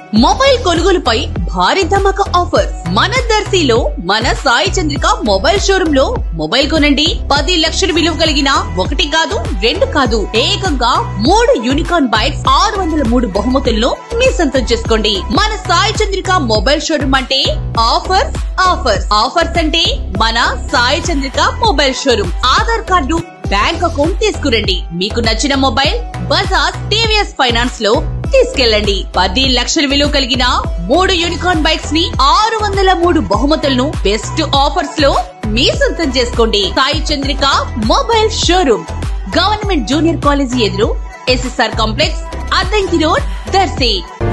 mobile కొనుగోలుపై భారీ ధమాకా offer మన దర్శిలో మన సాయి చంద్రిక మొబైల్ షోరూమ్ లో మొబైల్ కొనండి పది లక్షల విలువ కలిగిన ఒకటి కాదు రెండు కాదు ఏకంగా మూడు యూనికార్న్ బైక్స్ ఆరు వందల మూడు బహుమతులను మీ సొంతం చేసుకోండి మన సాయి చంద్రిక మొబైల్ షోరూమ్ అంటే ఆఫర్స్ ఆఫర్స్ ఆఫర్స్ అంటే మన Sai Chandrika mobile showroom Aadhaar card bank account తీసుకురండి మీకు నచ్చిన మొబైల్ బజాజ్ టీవీఎస్ ఫైనాన్స్ లో తీసుకెళ్ళండి పది లక్షల విలువ కలిగిన మూడు యూనికార్న్ బైక్స్ ని ఆరు వందల మూడు బహుమతులను బెస్ట్ ఆఫర్స్ లో మీ సొంతం చేసుకోండి Sai Chandrika mobile showroom government junior college ఎదురు SSR complex Addanki road Darsi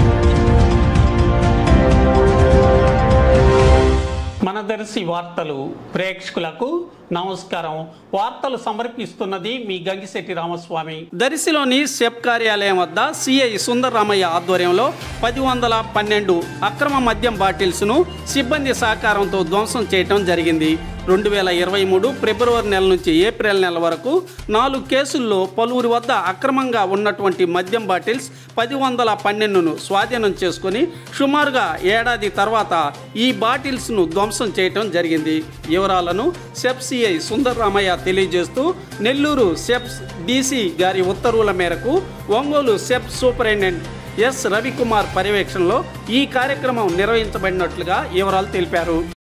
మన దర్శి వార్తలు ప్రేక్షకులకు నమస్కారం వార్తలు సమర్పిస్తున్నది మీ గంగిశెట్టి రామస్వామి దర్శిలోని సెప్ కార్యాలయం వద్ద సిఐ సుందరరామయ్య ఆధ్వర్యంలో పది వందల పన్నెండు అక్రమ మద్యం బాటిల్స్ను సిబ్బంది సహకారంతో ధ్వంసం చేయటం జరిగింది రెండు వేల ఇరవై మూడు ఫిబ్రవరి నెల నుంచి ఏప్రిల్ నెల వరకు నాలుగు కేసుల్లో పలువురి వద్ద అక్రమంగా ఉన్నటువంటి మద్యం బాటిల్స్ పది వందల పన్నెండును స్వాధీనం చేసుకొని సుమారుగా ఏడాది తర్వాత ఈ బాటిల్స్ను ధ్వంసం చేయటం జరిగింది వివరాలను సెప్సిఐ సుందరరామయ్య తెలియజేస్తూ నెల్లూరు సెప్స్ డీసీ గారి ఉత్తర్వుల మేరకు Ongole SEB superintendent S Ravikumar పర్యవేక్షణలో ఈ కార్యక్రమం నిర్వహించబడినట్లుగా వివరాలు తెలిపారు